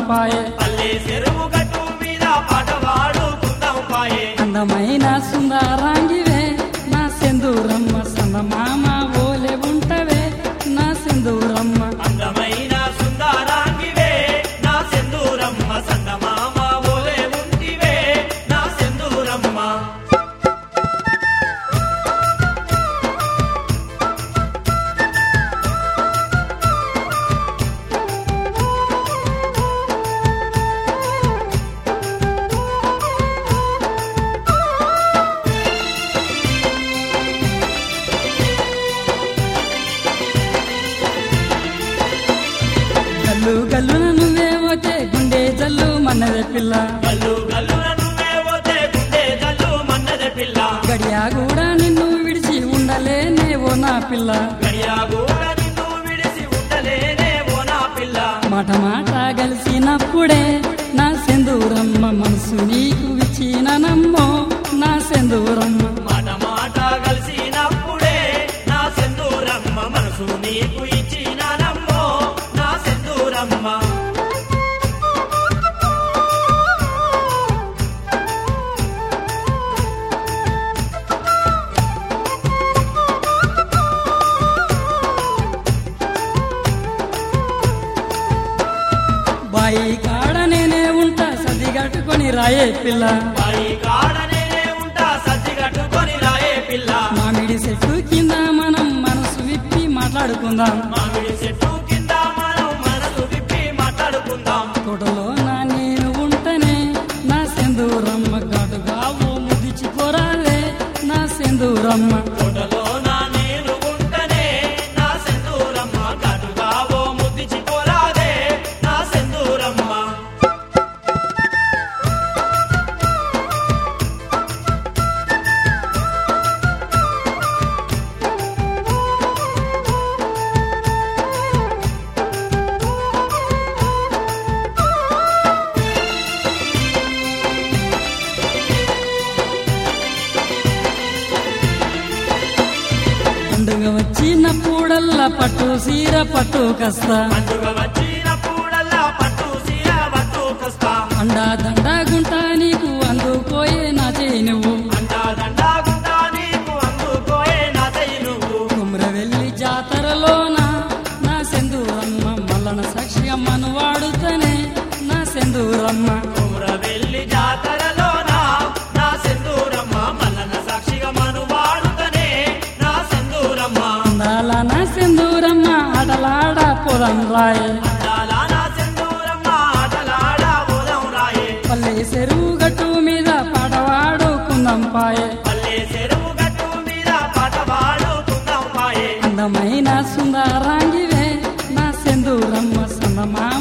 పాయే పల్లె చెరువు గట్టు మీద పాట పాడుకుందాం పాయే అందమైన సుందరాంగివే నా సెందూరమ్మ సన్నమామ ఓలే ఉంటవే నా సెందూరమ్మ అందమైన సుందరాంగివే నా సెందూరమ్మ సందమామ ఓలే ఉంటివే నా సెందూరమ్మ గల్లు గల్లున నువ్వే పోతే గుండె జల్లు మన్నదే పిల్ల గల్లు గల్లున నువ్వే పోతే గుండె జల్లు మన్నద పిల్ల గడియా కూడా నిన్ను విడిచి ఉండలేనే ఓ నా పిల్ల గడియా కూడా నిన్ను విడిసి ఉండలేనే ఓ నా పిల్ల మాట మాట కలిసినప్పుడే నా సెందూరమ్మ మనసు నీకు ఇచ్చిన నమ్మో నా సెందూరమ్మ మాట మాట కలిసినప్పుడే నా సెందూరమ్మ మనసు నీకు ఇచ్చిన నమ్మో నా సెందూరమ్మ బాయి కాడ నేనే ఉంటా సది కట్టుకొని రాయే పిల్ల బాయి కాడనే ఉంటా సజ్జి కట్టుకొని రాయే పిల్ల మామిడి చెట్టు కింద మనం మనసు విప్పి మాట్లాడుకుందాం మామిడి చెట్టు కింద మనం మనసు విప్పి మాట్లాడుకుందాం తోటలో నా నేను ఉంటనే నా సెందూరమ్మ ఘాటుగా ఓ ముదిచి పోరాలే నా సెందూరమ్మ తోటలో నా నేను ఉంటనే నా సెందూరమ్మ కటుగా ఓ ముద్దిచి పోరాదే నా సెందూరమ్మ పండుగ వచ్చినప్పుడల్లా పట్టు సీర పట్టు కస్తా పండుగ వచ్చినప్పుడల్లా పట్టు సీర పట్టుకొస్తా అండా దండా గుంటా నీకు అందుకోయే నా చేయి నువ్వు అంటా దండా గుండా నీకు అందుకోయే నా చెయ్యి నువ్వు కుమ్రవెల్లి జాతరలోన నా సెందూరమ్మ మల్లన సాక్షిగమ్మను వాడుతనే నా సెందూరమ్మ కుమ్ర వెళ్ళి జాతరలోన నా సెందూరమ్మ మల్లన సాక్షిగా మను వాడుతనే నా సెందూరమ్మ అందాల నా సెందూరమ్మ ఆటలాడ పొలం రాయే అందాల నా సెందూరమ్మ ఆటలాడ పోదాం రాయే పల్లె చెరువు గట్టు మీద పాట వాడుకుందాం పాయే పల్లె చెరువు గట్టు మీద పాట పాడుకుందాం మాయే అందమైన సుందరాంగివే నా సెందూరమ్మ సన్నమా